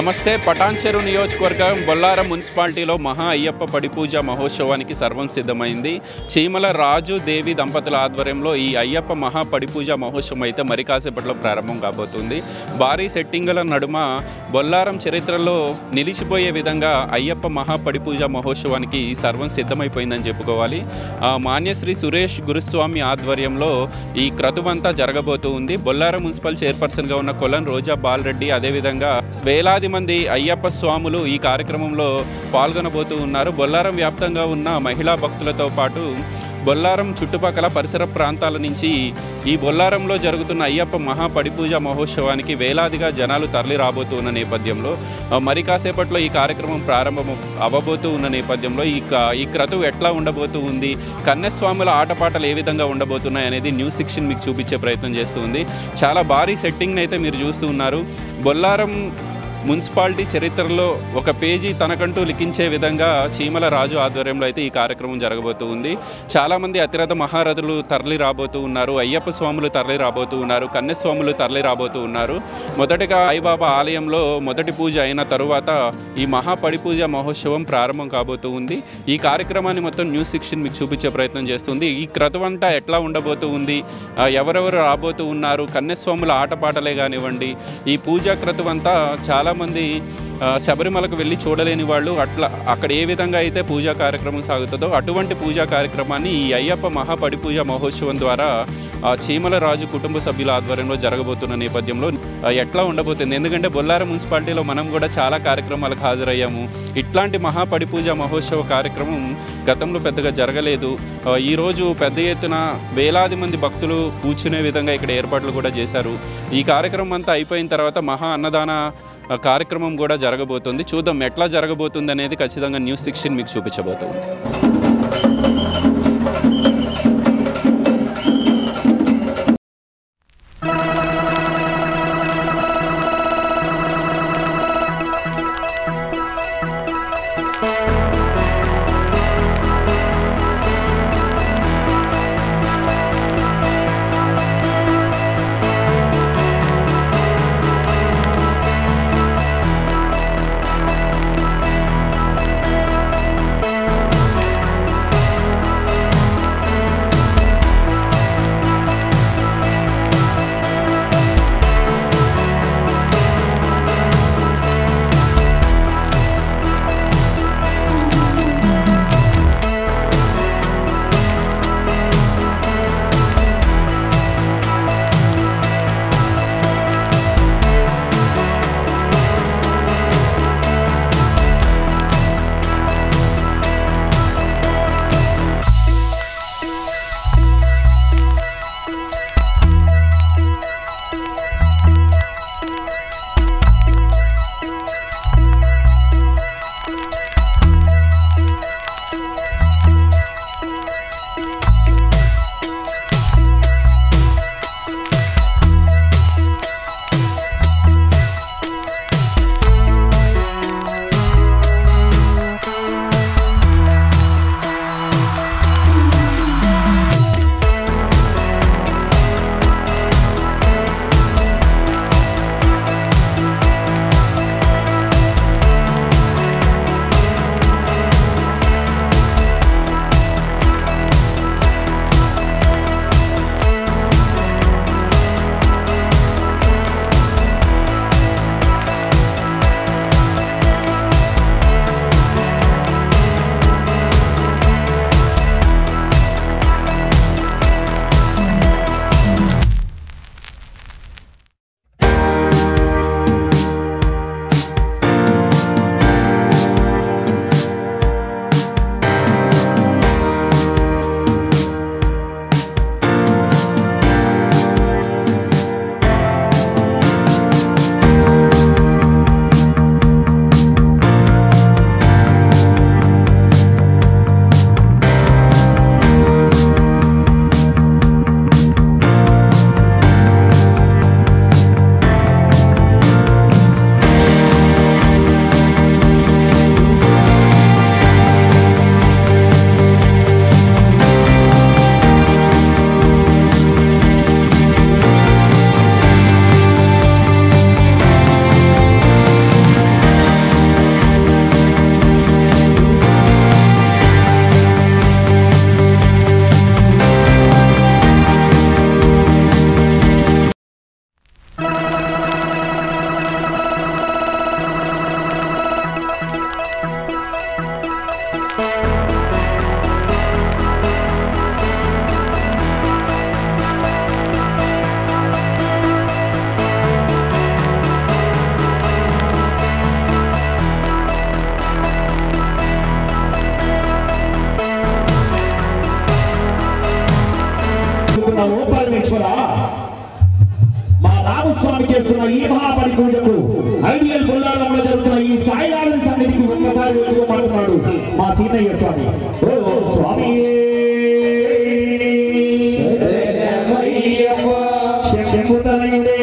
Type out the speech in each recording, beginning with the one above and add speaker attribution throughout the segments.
Speaker 1: నమస్తే పటాన్చెరు నియోజకవర్గం బొల్లారం మున్సిపాలిటీలో మహా అయ్యప్ప పడిపూజ మహోత్సవానికి సర్వం సిద్ధమైంది చీమల రాజు దేవి దంపతుల ఆధ్వర్యంలో ఈ అయ్యప్ప మహా పడిపూజ మహోత్సవం అయితే మరి కాసేపట్లో ప్రారంభం కాబోతుంది భారీ సెట్టింగుల నడుమ బొల్లారం చరిత్రలో నిలిచిపోయే విధంగా అయ్యప్ప మహా పడిపూజ మహోత్సవానికి సర్వం సిద్ధమైపోయిందని చెప్పుకోవాలి ఆ, మాన్యశ్రీ సురేష్ గురుస్వామి ఆధ్వర్యంలో ఈ క్రతువంతా జరగబోతూ ఉంది బొల్లారం మున్సిపల్ చైర్పర్సన్గా ఉన్న కొలన్ రోజా బాలరెడ్డి అదేవిధంగా వేలాది మంది అయ్యప్ప స్వాములు ఈ కార్యక్రమంలో పాల్గొనబోతూ ఉన్నారు బొల్లారం వ్యాప్తంగా ఉన్న మహిళా భక్తులతో పాటు బొల్లారం చుట్టుపక్కల పరిసర ప్రాంతాల నుంచి ఈ బొల్లారంలో జరుగుతున్న అయ్యప్ప మహా పడిపూజ మహోత్సవానికి వేలాదిగా జనాలు తరలి రాబోతూ ఉన్న నేపథ్యంలో ఆ, మరి కాసేపట్లో ఈ కార్యక్రమం ప్రారంభం అవ్వబోతూ ఉన్న నేపథ్యంలో ఈ క- ఈ క్రతువు ఎట్లా ఉండబోతూ ఉంది కన్యస్వాముల ఆటపాటలు ఏ విధంగా ఉండబోతున్నాయి అనేది న్యూస్ సెక్షన్ మీకు చూపించే ప్రయత్నం చేస్తుంది చాలా భారీ సెట్టింగ్ని అయితే మీరు చూస్తూ ఉన్నారు బొల్లారం మున్సిపాలిటీ చరిత్రలో ఒక పేజీ తనకంటూ లిఖించే విధంగా చీమల రాజు ఆధ్వర్యంలో అయితే ఈ కార్యక్రమం జరగబోతూ ఉంది చాలామంది అతిరథ మహారథులు తరలి రాబోతూ ఉన్నారు అయ్యప్ప స్వాములు తరలి రాబోతూ ఉన్నారు కన్యస్వాములు తరలి రాబోతూ ఉన్నారు మొదటగా సాయిబాబా ఆలయంలో మొదటి పూజ అయిన తరువాత ఈ మహాపడి పూజ మహోత్సవం ప్రారంభం కాబోతూ ఉంది ఈ కార్యక్రమాన్ని మొత్తం న్యూస్ సెక్షన్ మీకు చూపించే ప్రయత్నం చేస్తుంది ఈ క్రతువంతా ఎట్లా ఉండబోతూ ఉంది ఆ, ఎవరెవరు రాబోతూ ఉన్నారు కన్యస్వాముల ఆటపాటలే కానివ్వండి ఈ పూజా క్రతువంతా చాలామంది ఆ, శబరిమలకు వెళ్ళి చూడలేని వాళ్ళు అట్లా అక్కడ ఏ విధంగా అయితే పూజా కార్యక్రమం సాగుతుందో అటువంటి పూజా కార్యక్రమాన్ని ఈ అయ్యప్ప మహాపడి పూజ మహోత్సవం ద్వారా ఆ చీమల రాజు కుటుంబ సభ్యుల ఆధ్వర్యంలో జరగబోతున్న నేపథ్యంలో ఆ, ఎట్లా ఉండబోతుంది ఎందుకంటే బొల్లారం మున్సిపాలిటీలో మనం కూడా చాలా కార్యక్రమాలకు హాజరయ్యాము ఇట్లాంటి మహాపడి పూజ మహోత్సవ కార్యక్రమం గతంలో పెద్దగా జరగలేదు ఆ, ఈరోజు పెద్ద ఎత్తున వేలాది మంది భక్తులు కూర్చునే విధంగా ఇక్కడ ఏర్పాట్లు కూడా చేశారు ఈ కార్యక్రమం అంతా అయిపోయిన తర్వాత మహా అన్నదాన ఆ, కార్యక్రమం కూడా జరగబోతుంది చూద్దాం ఎట్లా జరగబోతుంది అనేది ఖచ్చితంగా న్యూస్ సిక్స్టీన్ మీకు చూపించబోతుంది
Speaker 2: చేస్తున్నావు పరమేశ్వర మా రామస్వామి చేస్తున్న ఈ మహాపరి పూజకు ఐడియల్ బుల్లారంలో జరుగుతున్న ఈ సాయినాథన్ సన్నిధికి ఒక్కసారి వెళ్ళిపోమంటున్నాడు మా సీతయ్య స్వామి ఓ స్వామి శంకుతనయుడే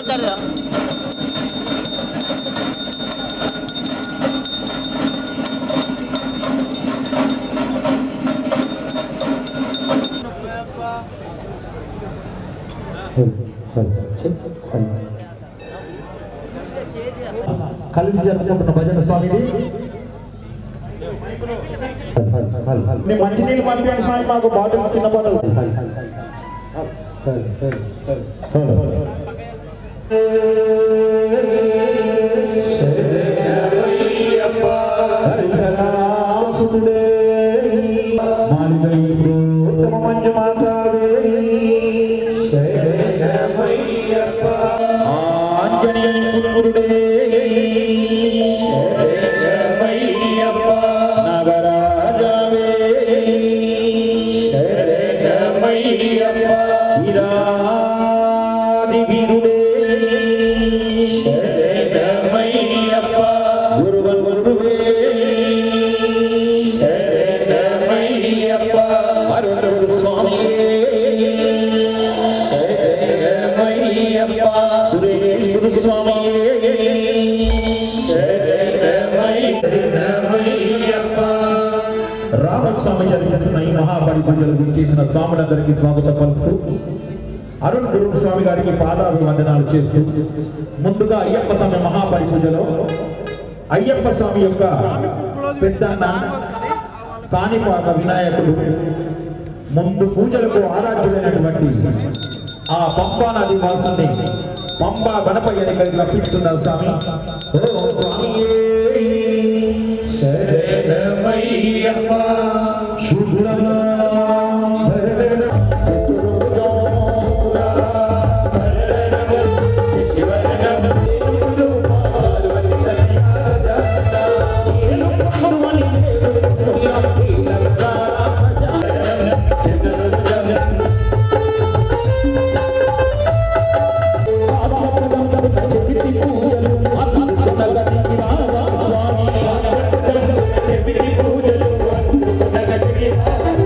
Speaker 3: మాట్లాడతారు
Speaker 2: కలిసి జరుపుకుంటున్న భజన స్వామిది మీ మంచినీళ్ళు పంపించండి స్వామి మాకు బాటిల్ చిన్న బాటిల్ హరిహరాసుడే మాలికై ప్రోత్తమ మంజు మాతావే ఆంజనేయ పుత్రుడే నగరాజావే వీరాది వీరుడే గురువన్ గురువే అరుణగురు స్వామియే సురేష్ గురు స్వామియే రామస్వామి జరిగిస్తున్న ఈ మహాపడి పూజలు చేసిన స్వాములందరికీ స్వాగతం పలుకుతూ అరుణ్ గురు స్వామి గారికి పాదాభివందనాలు చేస్తూ ముందుగా అయ్యప్ప స్వామి మహాపడి పూజలో అయ్యప్ప స్వామి యొక్క పెద్దన్న కాణిపాక వినాయకుడు ముందు పూజలకు ఆరాధ్యుడైనటువంటి ఆ పంపా నది వాసుని పంపా గణపయ్య దగ్గరికి రప్పించుతున్నారు స్వామి ఓ స్వామియే స్వామి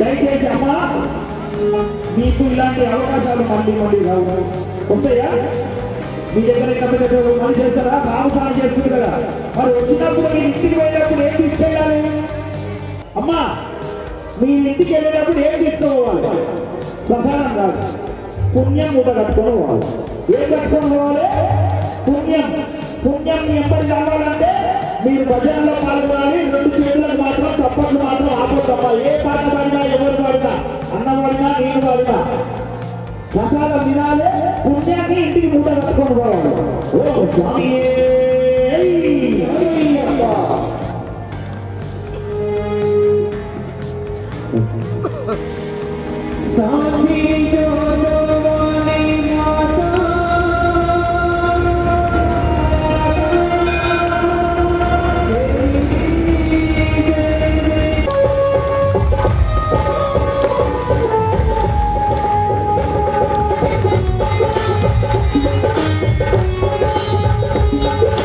Speaker 2: దయచేసి అమ్మా మీకు ఇలాంటి అవకాశాలు మళ్ళీ మళ్ళీ రావు వస్తాయా మీ దగ్గర కమిటీ పని చేస్తారా రామసారం చేస్తుంది కదా మరి వచ్చినప్పుడు మీ ఇంటికి వెళ్ళినప్పుడు ఏం తీసుకెళ్ళాలి అమ్మా మీ ఇంటికి వెళ్ళినప్పుడు ఏం తీసుకోవాలి ప్రసాదం కాదు పుణ్యం మూట కట్టుకొని పోవాలి ఏం కట్టుకొని పోవాలి పుణ్యం పుణ్యం మీ ఎంబడి కావాలంటే మీరు భజనలో పాల్గొనాలి రెండు చేతులకు మాత్రం తప్పట్లు మాత్రం ఆపొద్దమ్మా ఏ పాట పాడినా ఎవరు పాడినా అన్న పాడినా నేను పాడినా ప్రసాదం తినాలి పుణ్యాన్ని ఇంటికి మూట కట్టుకొని పోవాలి ఓ స్వామి
Speaker 3: Thank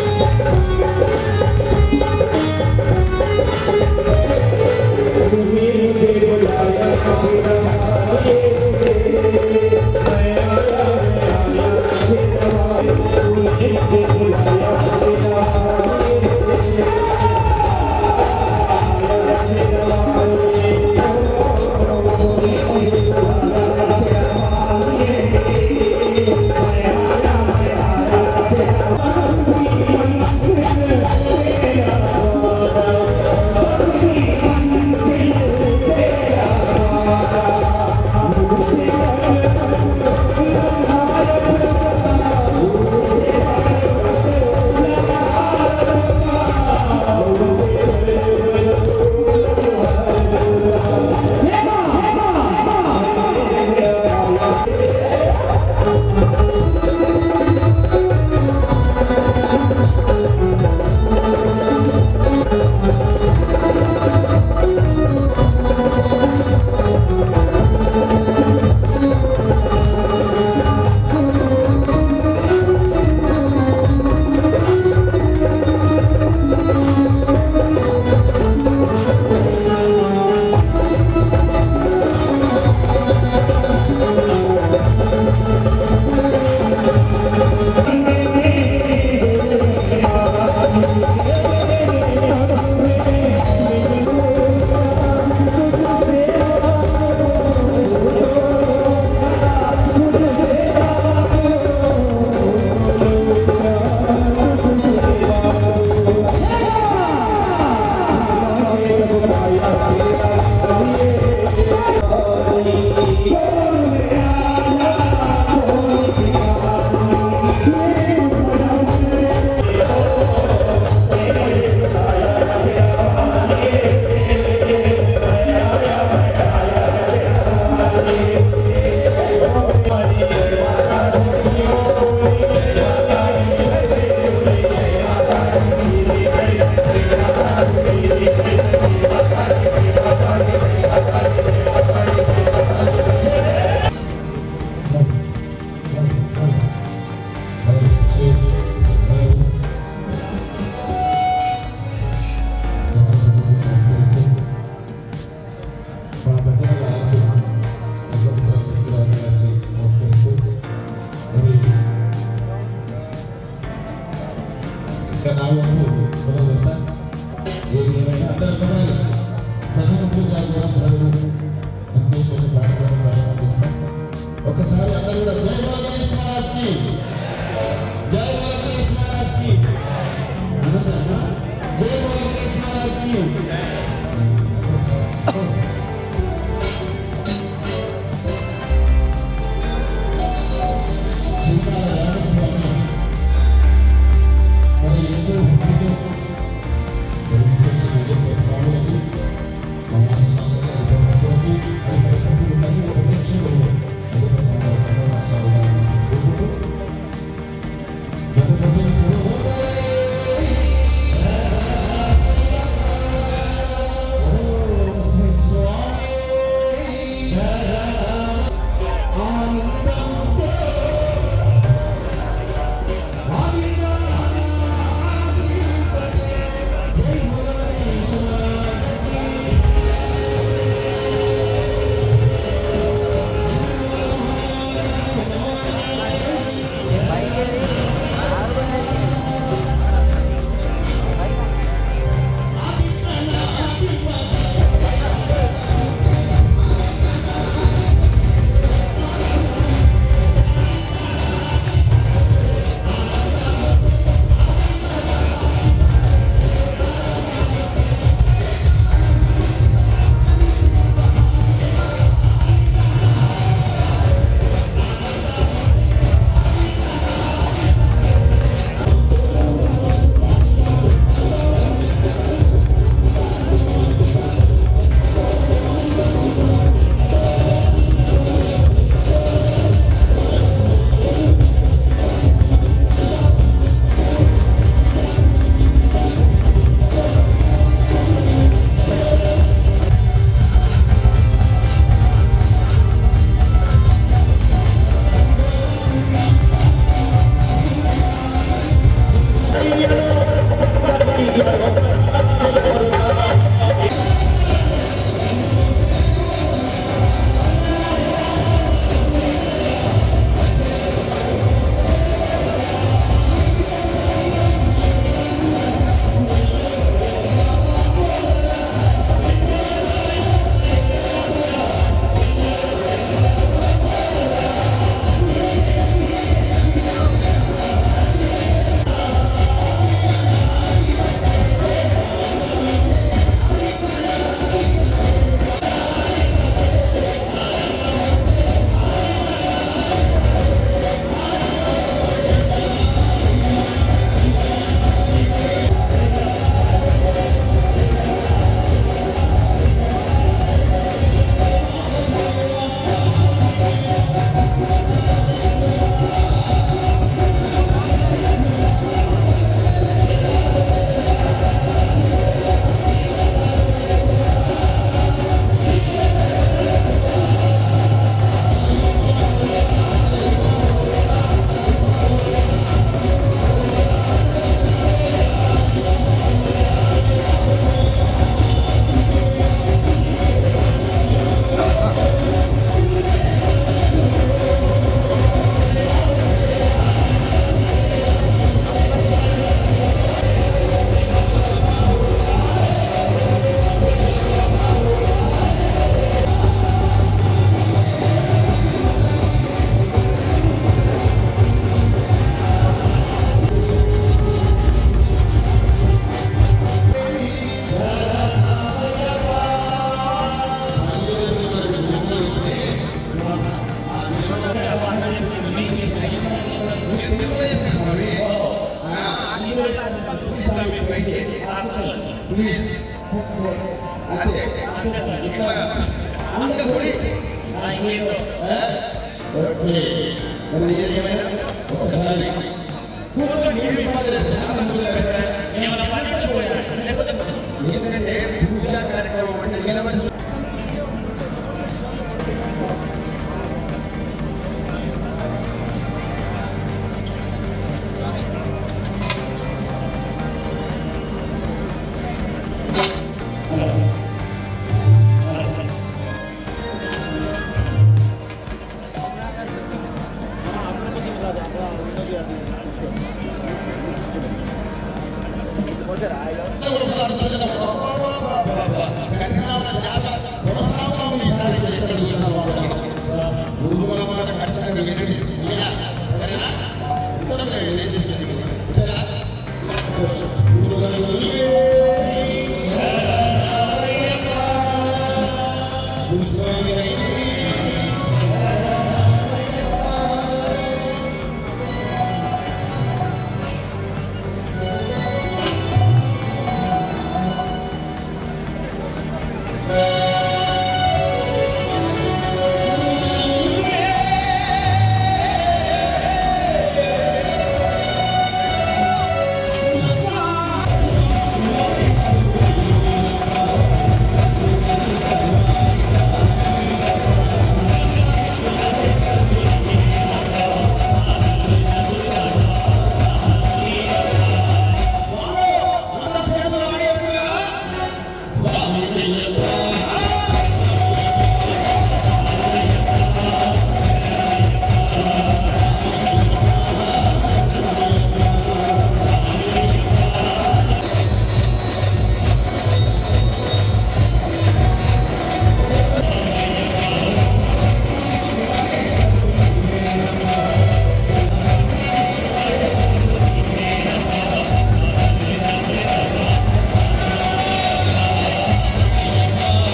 Speaker 3: ఆ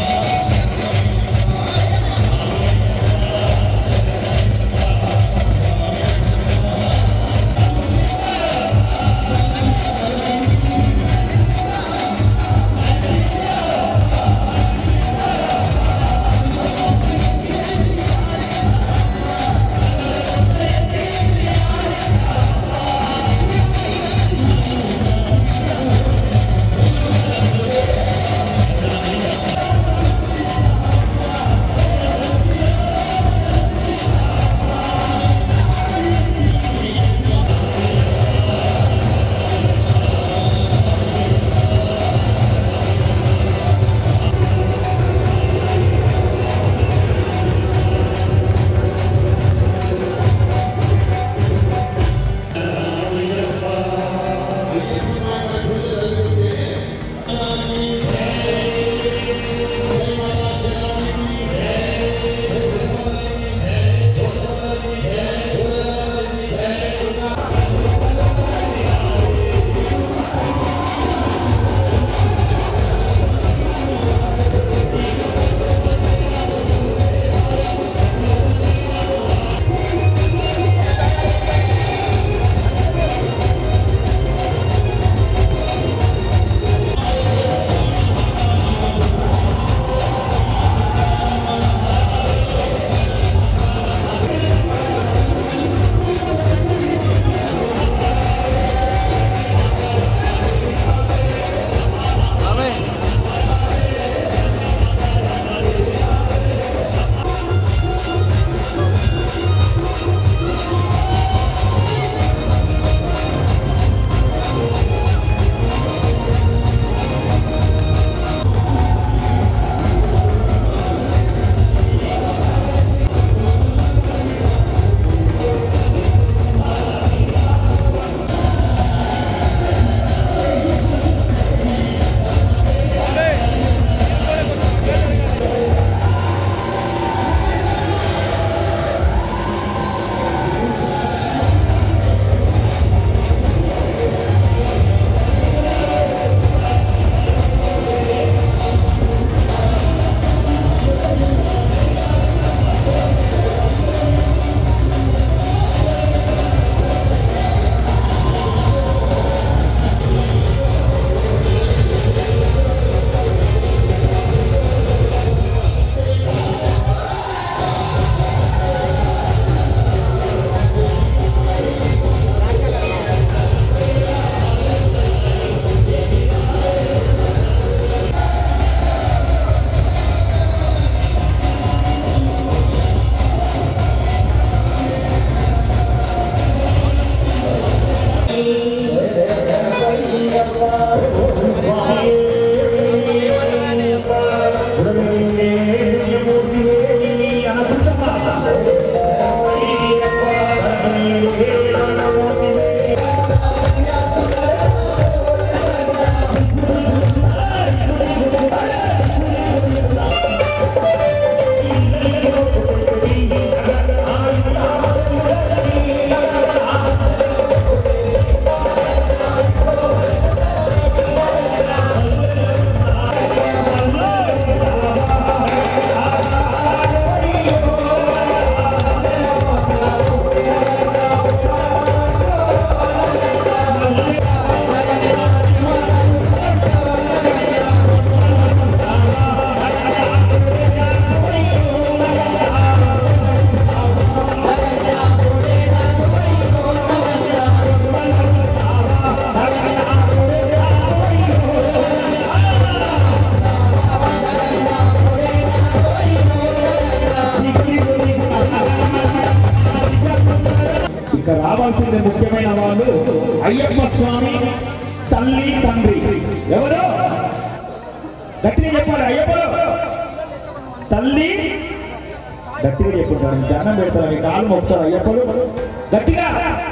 Speaker 2: రావాల్సింది ముఖ్యమైన వాళ్ళు అయ్యప్ప స్వామి తల్లి తండ్రి ఎవరు గట్టిగా చెప్పాలి అయ్యప్పలు తల్లి గట్టిగా చెప్పుకుంటారు ధ్యానం పెడతారు మీ కాలు మొక్కుతారు అయ్యప్పలు గట్టిగా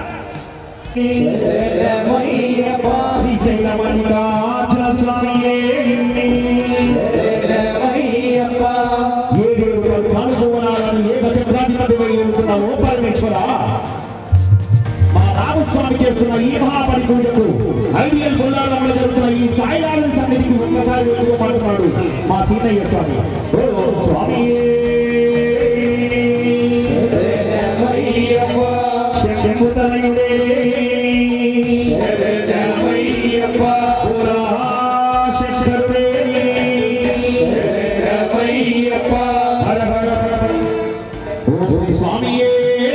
Speaker 2: శ్రీశైలమల్లికార్జున స్వామియే ఏడేడు పాల్గొనాలని ఏక చక్రాధిపతి ఉంటున్న ఓ పరమేశ్వర మా రామస్వామి చేస్తున్న ఈ మహాబలి పూజకు ఐడియల్ బుల్లారంలో జరుగుతున్న ఈ సాయినాథన్ సన్నిధికి ఒక్కసారి వెళ్ళిపోమంటున్నాడు మా సీతయ్య స్వామి ఓ స్వామి శంకుతనయుడే పురా శంకరుడే హర హర హర. ఓ శ్రీ స్వామియే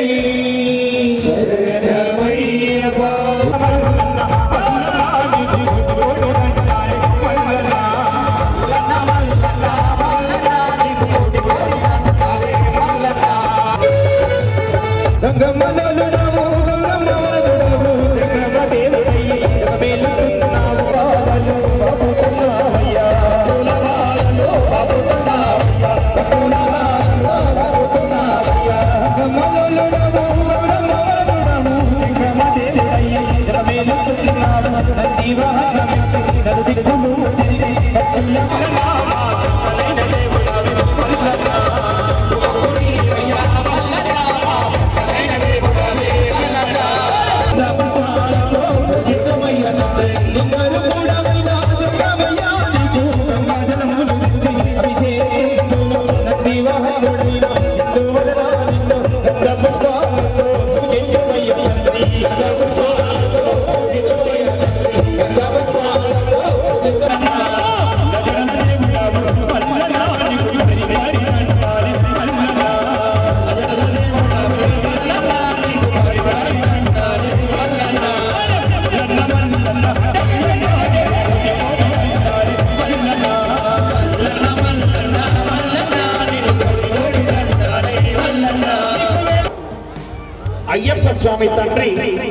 Speaker 2: అయ్యప్ప స్వామి తండ్రి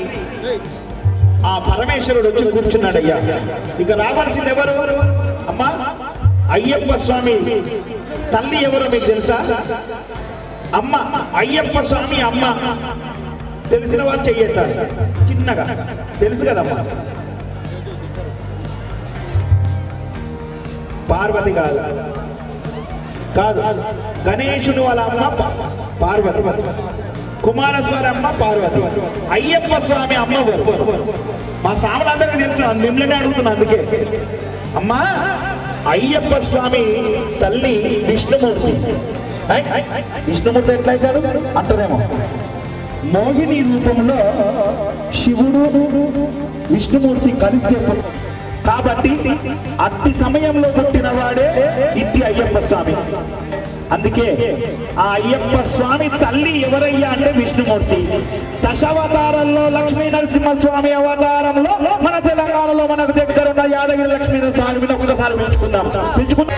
Speaker 2: ఆ పరమేశ్వరుడు వచ్చి కూర్చున్నాడయ్యా ఇక రావాల్సింది ఎవరు అమ్మా అయ్యప్ప స్వామి తల్లి ఎవరో మీకు తెలుసా అమ్మ అయ్యప్ప స్వామి అమ్మ తెలిసిన వాళ్ళు చెయ్యెత్తారు చిన్నగా తెలుసు కదమ్మా పార్వతి కాదు కాదు గణేశుడు వాళ్ళ అమ్మ పా- పార్వతి కుమారస్వామి అమ్మ పార్వతి అయ్యప్ప స్వామి అమ్మ ఎవరు? మా సాములందరికీ తెలుసు మిమ్మల్ని అడుగుతున్నా అందుకే అమ్మా అయ్యప్ప స్వామి తల్లి విష్ణుమూర్తి ఐ, ఐ, ఐ, విష్ణుమూర్తి ఎట్లయితాడు అంటారేమో మోహిని రూపంలో శివుడు విష్ణుమూర్తి కలిస్తే పుట్ట- కాబట్టి అట్టి సమయంలో పుట్టిన వాడే ఇట్టి అయ్యప్ప స్వామి అందుకే ఆ అయ్యప్ప స్వామి తల్లి ఎవరయ్యా అంటే విష్ణుమూర్తి దశావతారంలో లక్ష్మీ నరసింహస్వామి అవతారంలో మన తెలంగాణలో మనకు దగ్గర ఉన్న యాదగిరి లక్ష్మీ స్వామిని ఒక్కసారి పిలుచుకుందాం పిలుచుకుందాం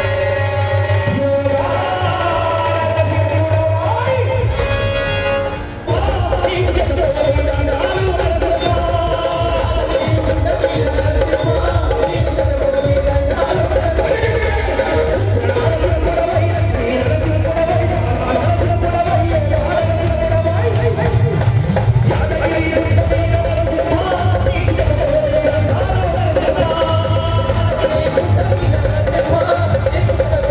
Speaker 3: Thank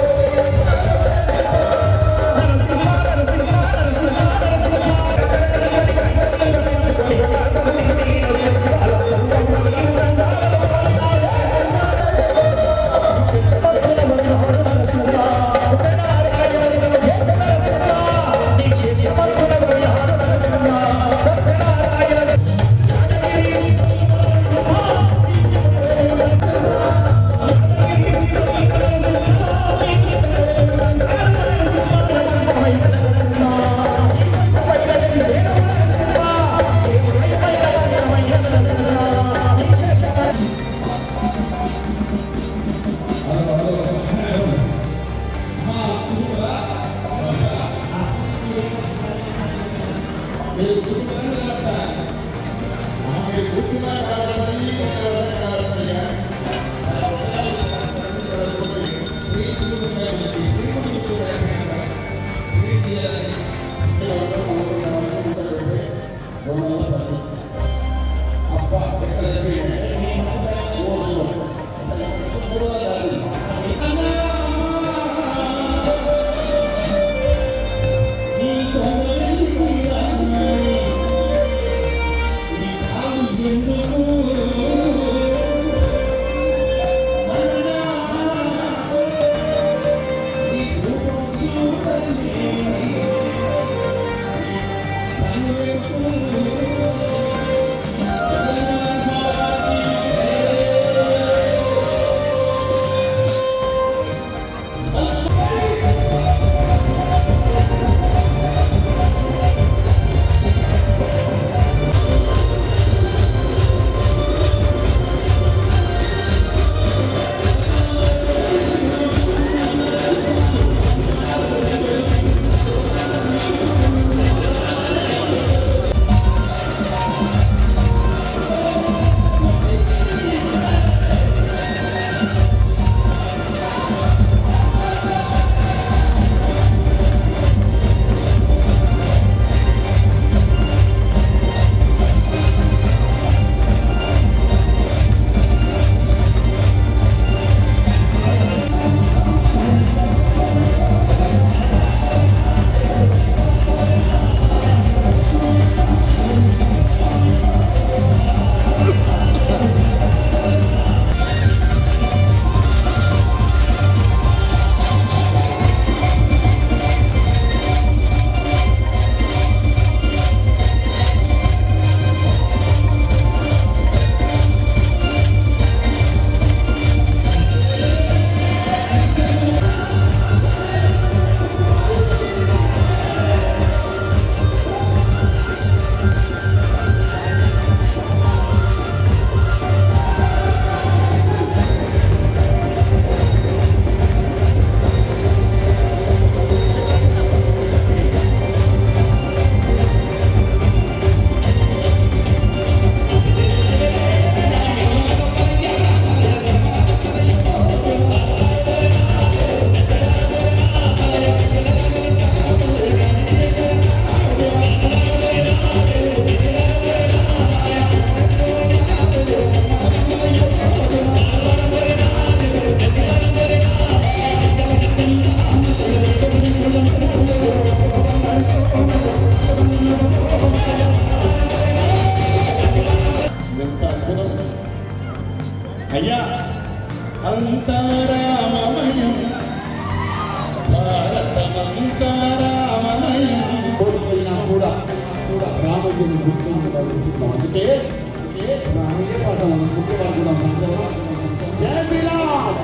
Speaker 3: ఎంత అద్భుతం అయ్యా అంతారామమయం భారతమంతారామమయం
Speaker 2: కోల్పోయినా కూడా కూడా రామయ్యని గుర్తుగా దర్శిస్తాం అందుకే రామయ్య పాట మన శుక్రవారం కూడా సంవత్సరం జయ శ్రీరామ్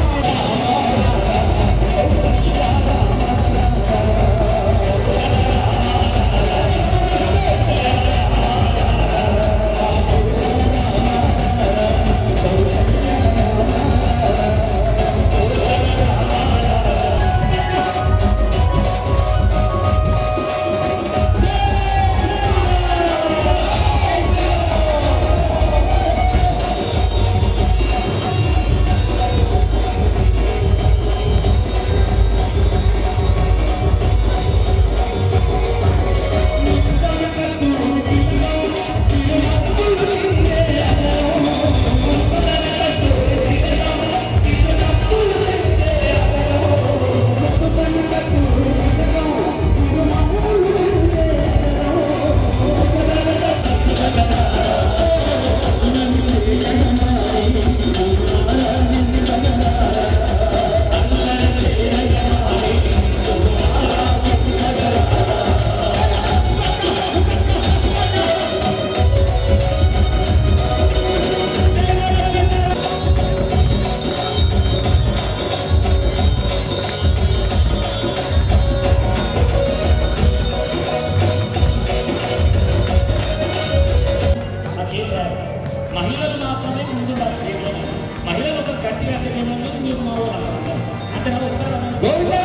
Speaker 4: నాకేం రాదు మహిళలు మాత్రమే ముందుండాలి దీంట్లోనే మహిళలు ఒక గట్టి అంటే మేము చూసి మీరు మా వాళ్ళు అనుకుంటాం అంతే నాకు ఒకసారి అనాలి.
Speaker 3: గోవిందా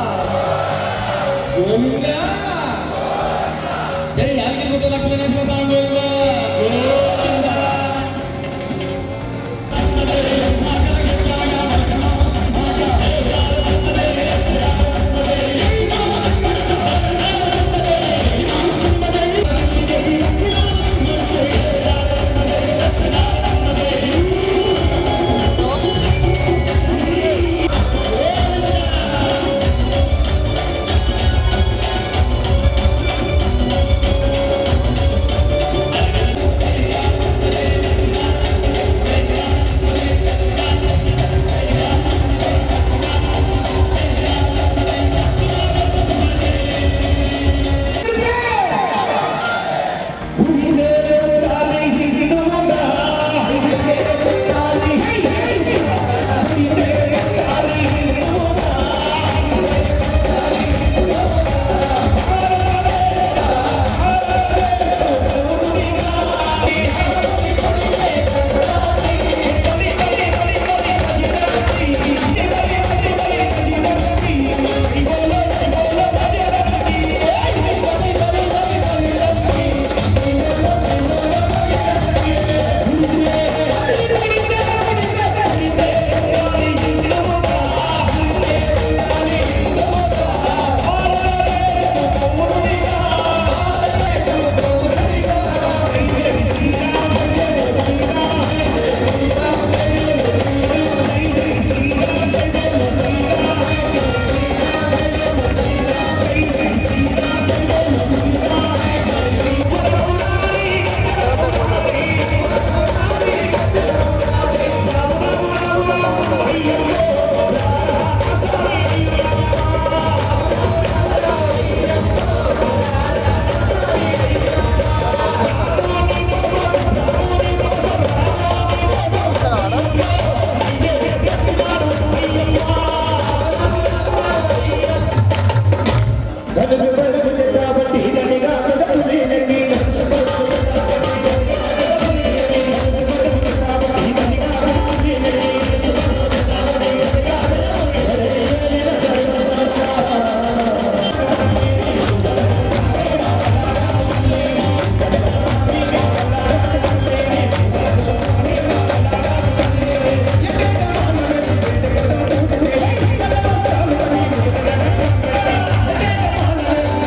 Speaker 3: గోవిందా జై యాదగిరి గుట్ట లక్ష్మీ నరసింహ స్వామి గోవిందా గోవిందా
Speaker 4: సింహాసన క్షేత్రాయ వర్గణామ సింహాయ
Speaker 5: Thank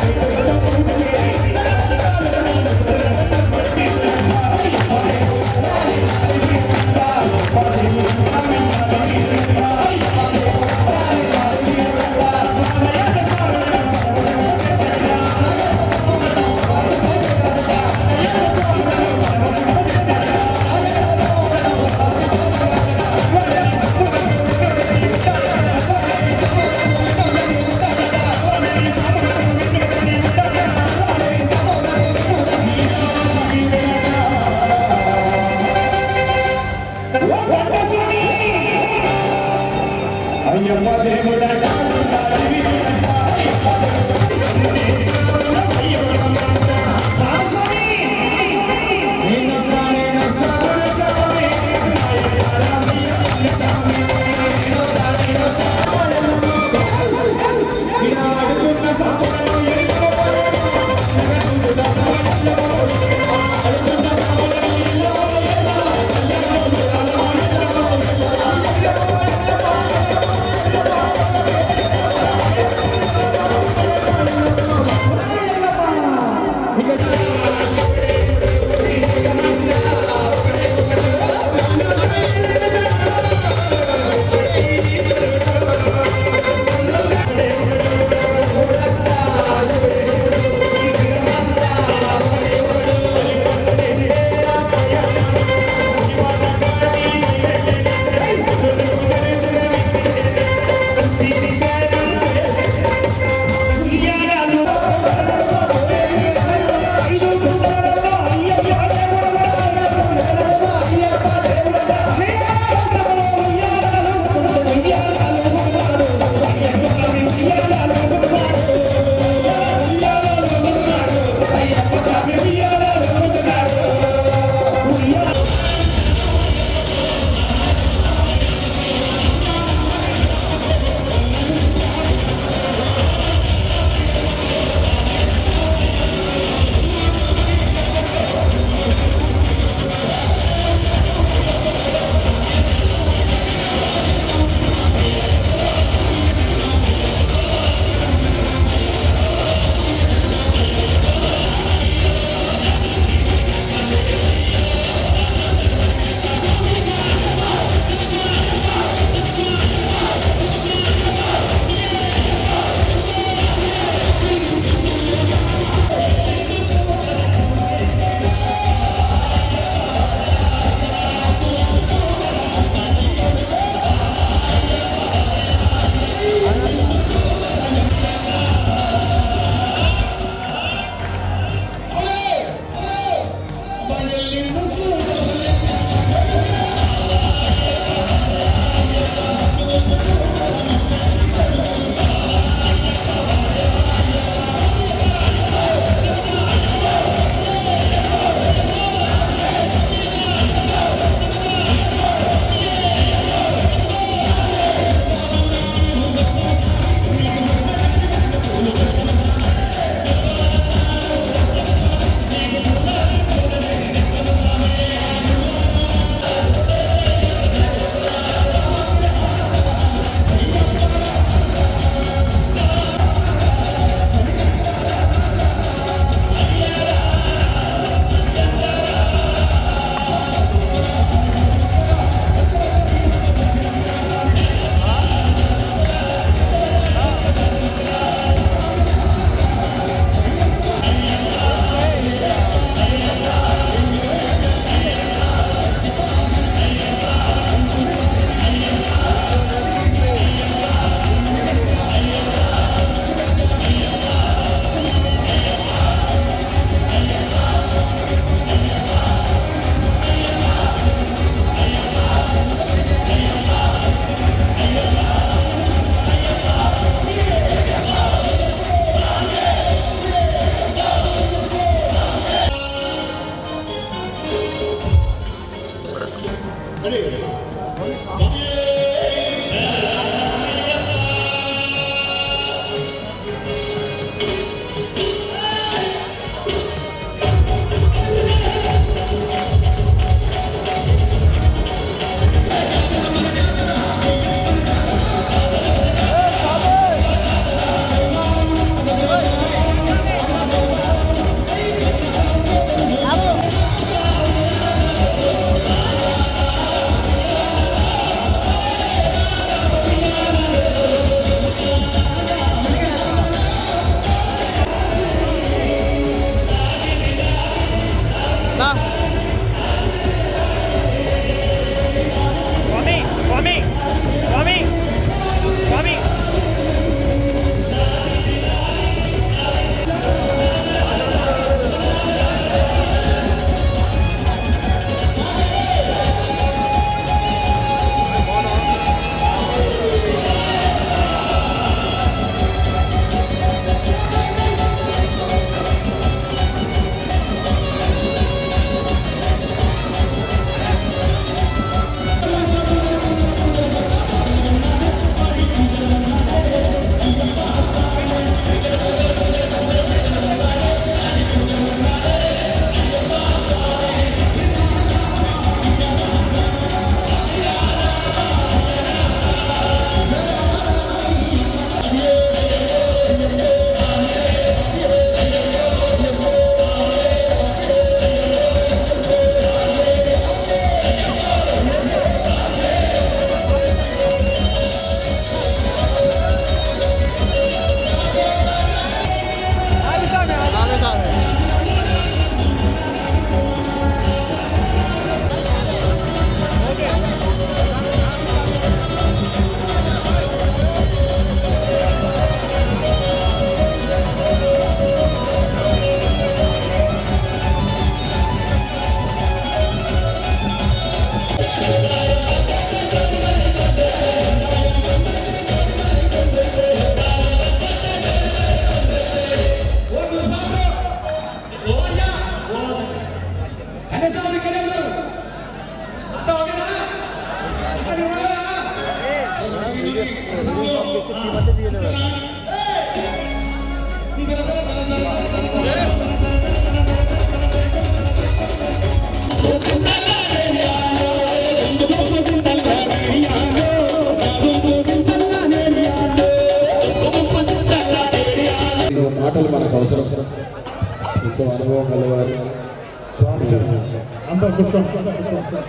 Speaker 5: ఎన్నో మాటలు మనకు అవసరం ఎంతో అనుభవం గలవారు
Speaker 6: అందరు కూర్చోండి అందరు కూర్చోండి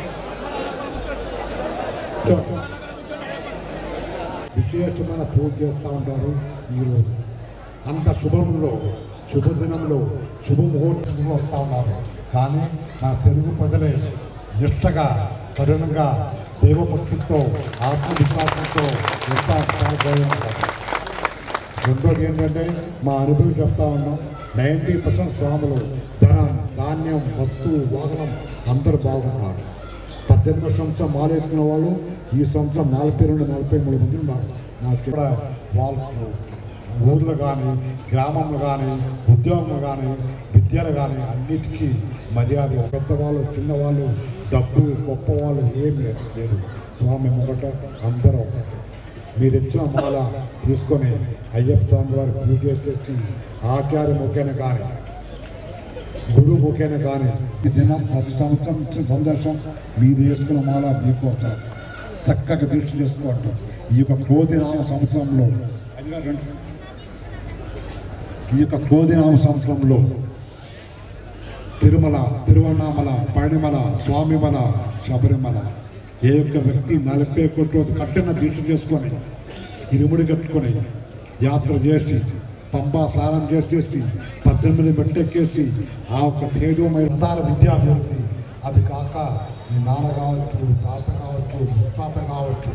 Speaker 6: విశేషమైన పూజ చేస్తూ ఉంటారు ఈరోజు అంత శుభంలో శుభదినంలో శుభముహూర్తంలో వస్తూ ఉన్నారు కానీ నా తెలుగు ప్రజలే నిష్టగా కరుణంగా దైవభక్తితో ఆత్మవిశ్వాసంతో ఎంత ఉంటారు రెండోది ఏంటంటే మా అనుభవం చెప్తా ఉన్నాం నైంటీ పర్సెంట్ స్వాములు ధనం ధాన్యం వస్తువు వాహనం అందరూ బాగున్నారు పద్దెనిమిది సంవత్సరం మాలేసుకున్న వాళ్ళు ఈ సంవత్సరం నలభై రెండు నలభై మూడు మంది ఉన్నారు నాకు ఇక్కడ వాళ్ళు ఊర్లు కానీ గ్రామంలో కానీ ఉద్యోగంలో కానీ విద్యలు కానీ అన్నిటికీ మర్యాద పెద్దవాళ్ళు చిన్నవాళ్ళు డబ్బు గొప్ప వాళ్ళు ఏమి లేదు స్వామి మొదట అందరూ ఒకటే మీరు ఇచ్చిన మాల తీసుకొని అయ్యప్ప స్వామి వారికి పూజ చేసేసి ఆచార్య ముఖేన కానీ గురువు ముఖేన కానీ ఈ దినం ప్రతి సంవత్సరం ఇచ్చిన సందర్శం మీరు వేసుకున్న మాల మీకు వస్తారు చక్కగా దీక్ష చేసుకోవటం ఈ యొక్క క్రోధినామ సంవత్సరంలో అది కాదు రెండు ఈ యొక్క క్రోధినామ సంవత్సరంలో తిరుమల తిరువన్నామల పళనిమల స్వామిమల శబరిమల ఏ ఒక్క వ్యక్తి నలభై కోట్ల కట్టిన దీక్ష చేసుకొని ఇరుముడి కట్టుకొని యాత్ర చేసి పంబా స్నానం చేసేసి పద్దెనిమిది మెట్టెక్కేసి ఆ ఒక్క తేజోమైన విద్యాభివృద్ధి అది కాక మీ నాన్న కావచ్చు తాత కావచ్చు ముత్తాత కావచ్చు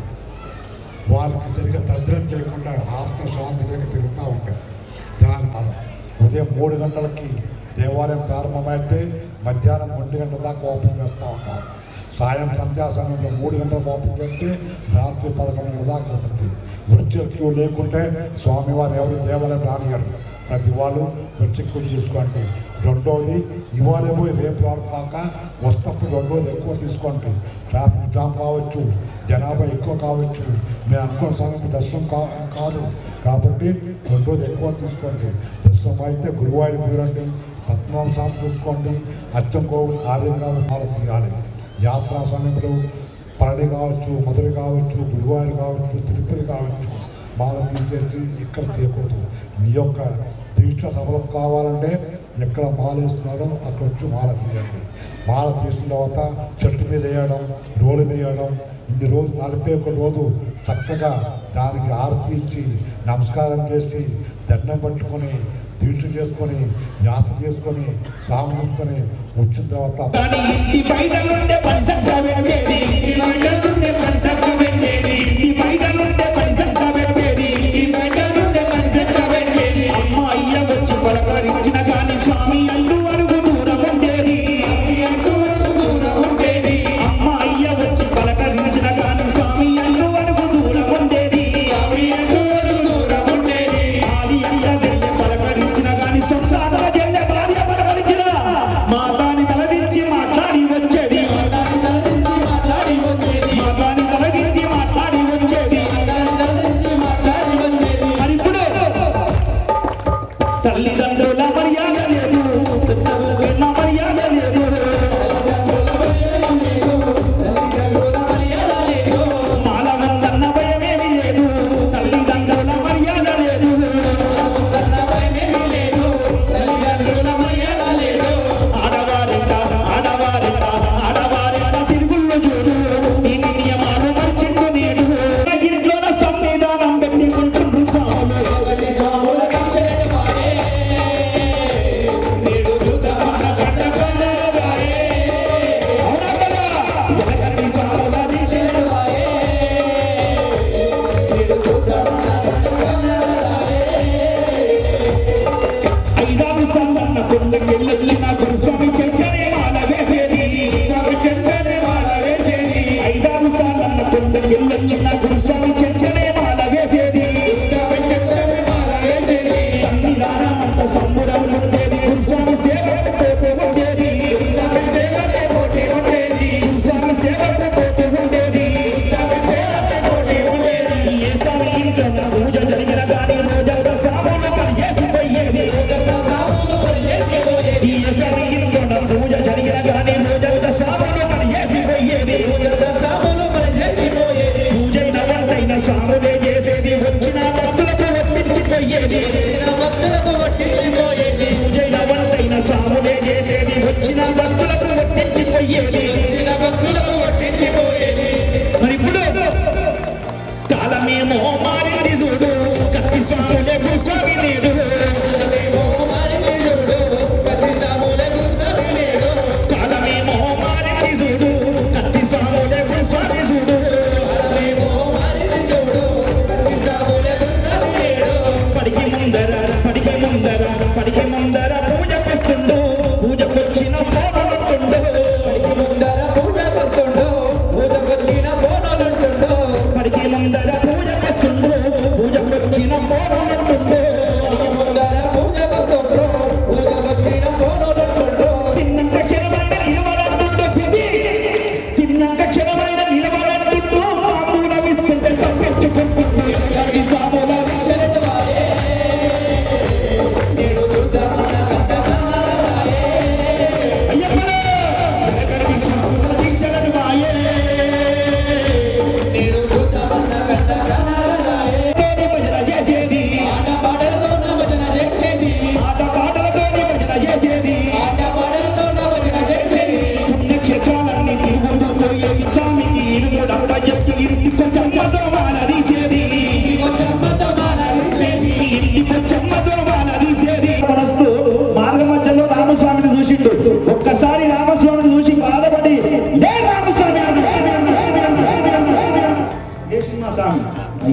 Speaker 6: వాళ్ళకి సరిగ్గా తద్రం చేయకుండా ఆత్మశాంతి లేక తిరుగుతూ ఉంటారు దాని ఉదయం మూడు గంటలకి దేవాలయం ప్రారంభమైతే మధ్యాహ్నం ఒంటి గంటల దాకా ఓపెన్ చేస్తూ ఉంటారు సాయం సంధ్యా సమయంలో మూడు గంటలకు ఓపెన్ చేస్తే రాత్రి పదకొండు గంటల దాకా ఉంటుంది వృత్తి క్యూ లేకుంటే స్వామివారు ఎవరు దేవాలయం రానియరు ప్రతి వాళ్ళు వృత్తి క్యూ తీసుకోండి రెండోది ఇవాళ పోయి రేపు రాక వస్తప్పుడు రెండోది ఎక్కువ తీసుకోండి ట్రాఫిక్ జామ్ కావచ్చు జనాభా ఎక్కువ కావచ్చు మేము అనుకున్న సమయం దర్శనం కా కాదు కాబట్టి రెండోది ఎక్కువ తీసుకోండి దర్శనం అయితే గురువాయూరు చూడండి పద్మనాభ స్వామి చూసుకోండి అచ్చం కోవిల్ ఆర్యంగా మాల తీయాలి యాత్రా సమయంలో పరడి కావచ్చు మధుర కావచ్చు గురువాయూరు కావచ్చు తిరుపతి కావచ్చు మాల తీసేసి ఇక్కడ తీయకూడదు మీ యొక్క దీక్ష సఫలం కావాలంటే ఎక్కడ మాల వేస్తున్నారో అక్కడ వచ్చి మాల తీయండి మాల తీసిన తర్వాత చెట్టు మీద వేయడం రోడ్డు మీద వేయడం ఇన్ని రోజు నలభై ఒక్క రోజు చక్కగా దానికి ఆరతి ఇచ్చి నమస్కారం చేసి దండం పట్టుకొని దీక్ష చేసుకొని యాత్ర చేసుకొని స్నానం చేసుకొని వచ్చిన తర్వాత
Speaker 2: కానీ ఇంటి బయట నుండే పరిసంత వెళ్ళేది ఇంటి బయట నుండే పరిసంత వెళ్ళేది ఇంటి బయట నుండే పరిసంత వెళ్ళేది ఇంటి బయట నుండే పరిసంత వెళ్ళేది అమ్మ అయ్య వచ్చి పలకరించిన కానీ స్వామి అంటూ అడుగు దూరం ఉండేది అంటూ అడుగు దూరం ఉండేది అమ్మ అయ్య వచ్చి పలకరించిన కానీ స్వామి అంటూ అడుగు దూరం ఉండేది స్వామి అంటూ అడుగు దూరం ఉండేది ఆది అయ్య చెల్లె పలకరించిన కానీ సొంతాల చెల్లె భార్య పలకరించిన మాతాని తలదించి మాట్లాడి వచ్చేది మాతాని తలదించి మాట్లాడి వచ్చేది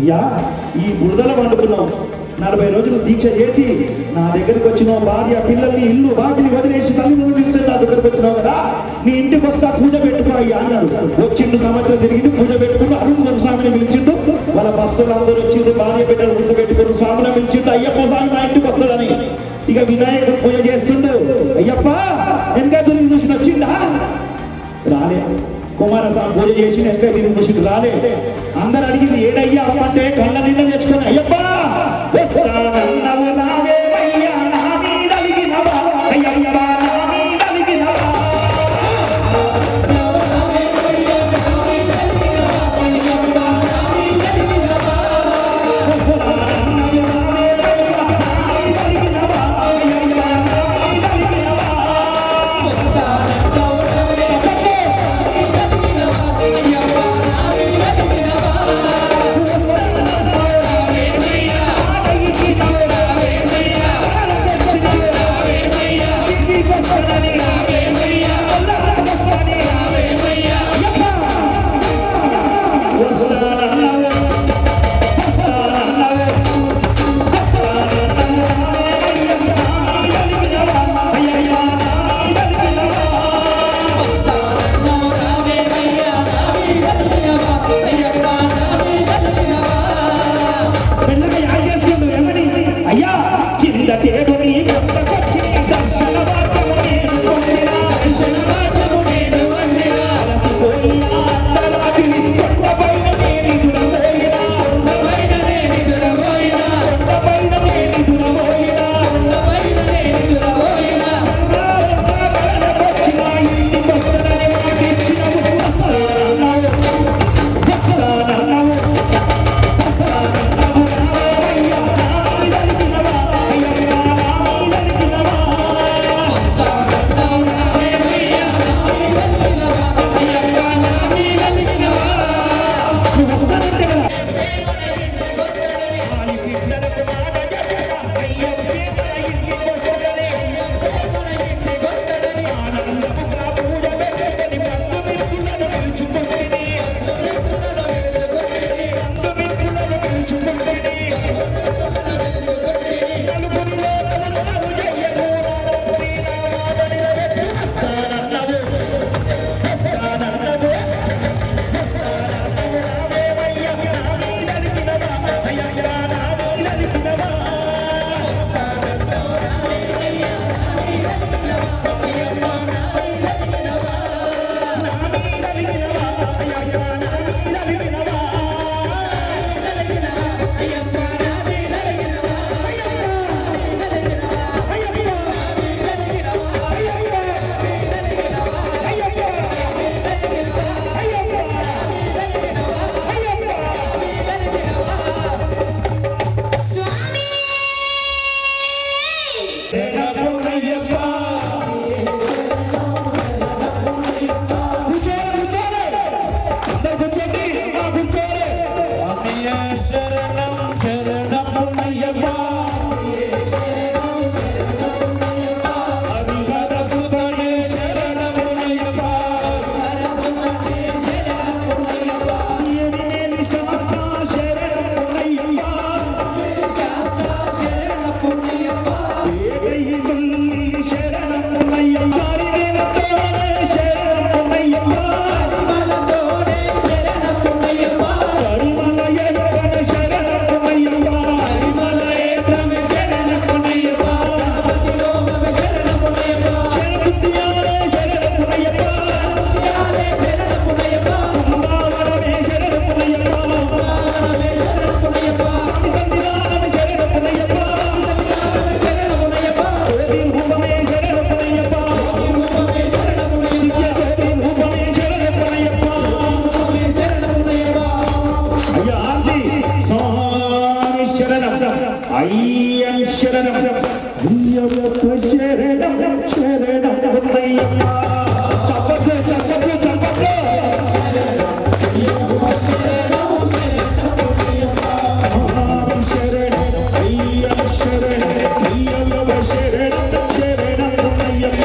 Speaker 2: అయ్యా ఈ బురదల వండుకున్నావు నలభై రోజులు దీక్ష చేసి నా దగ్గరకు వచ్చిన భార్య పిల్లల్ని ఇల్లు వాకిలి వదిలేసి తల్లిదండ్రులు పిలిచి నా దగ్గరకు వచ్చినావు కదా నీ ఇంటికి వస్తా పూజ పెట్టుకో అయ్యా అన్నాడు వచ్చిండు సంవత్సరం తిరిగింది పూజ పెట్టుకుంటూ అరుణ్ స్వామిని పిలిచిండు వాళ్ళ బస్సులు అందరూ వచ్చిండు భార్య బిడ్డలు పూజ పెట్టుకుని స్వామిని పిలిచిండు అయ్యప్ప స్వామి మా ఇంటికి వస్తాడని ఇక వినాయకుడు పూజ చేస్తుండు అయ్యప్ప వెనక తిరిగి చూసిన వచ్చిండా రాలే కుమారస్వామి పూజ చేసి వెనక తిరిగి చూసి రాలే అందరు అడిగింది ఏడయ్యా అంటే కళ్ళ నిండా తెచ్చుకొని అయ్యప్ప వస్తానన్నావు నావేమయ్యా, నా మీద అలిగినవా? అయ్యప్ప, నా మీద అలిగినవా? వస్తానన్నావు నావేమయ్యా, నా మీద అలిగినవా? అయ్యప్ప, నా మీద అలిగినవా? మెల్లగా యాగేస్తుండు ఏమని? అయ్యా కింద తేడుని కొత్తకొచ్చి దర్శన మార్గము నేను పొందినా. అలసిపోయిన అందరాటిని కొండపైన నేను దురబోయినా. కొండపైన నేను దురబోయినా. వచ్చిన ఇంటికొస్తానని మాటిచ్చినవు. వస్తానన్నావు. వస్తానన్నావు.
Speaker 3: శరణం శరణం అయ్యప్ప హరిహర సుతనే శరణం అయ్యప్ప
Speaker 2: అయ్యం శరణం అయ్యప్ప శరణం శరణం అయ్యప్ప చప్పట్లు చప్పట్లు చప్పట్లు శరణం అయ్యం శరణం అయ్యప్ప శరణం శరణం అయ్యప్ప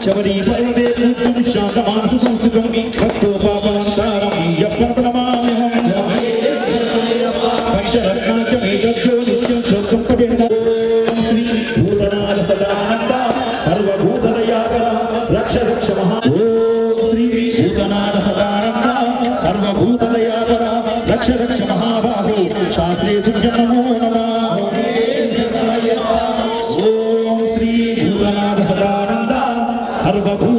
Speaker 2: శబరి పర్వతే పూజ్యం శాంత మానస సంస్థితం భక్తో పాపాంతారం అయ్యప్ప ప్రణమామ్యహం పంచరత్నాచమేకజ్జో నిత్యం స్వర్గం పడేంద శ్రీ భూతనాథ సదానంద సర్వభూతదయాకర రక్ష రక్ష మహా ఓం శ్రీ భూతనాథ సదానంద సర్వభూతదయాకర రక్ష రక్ష మహాబాహో శాస్త్రే సుజనమో నమః ఓం శ్రీ భూతనాథ సదానంద సర్వభూ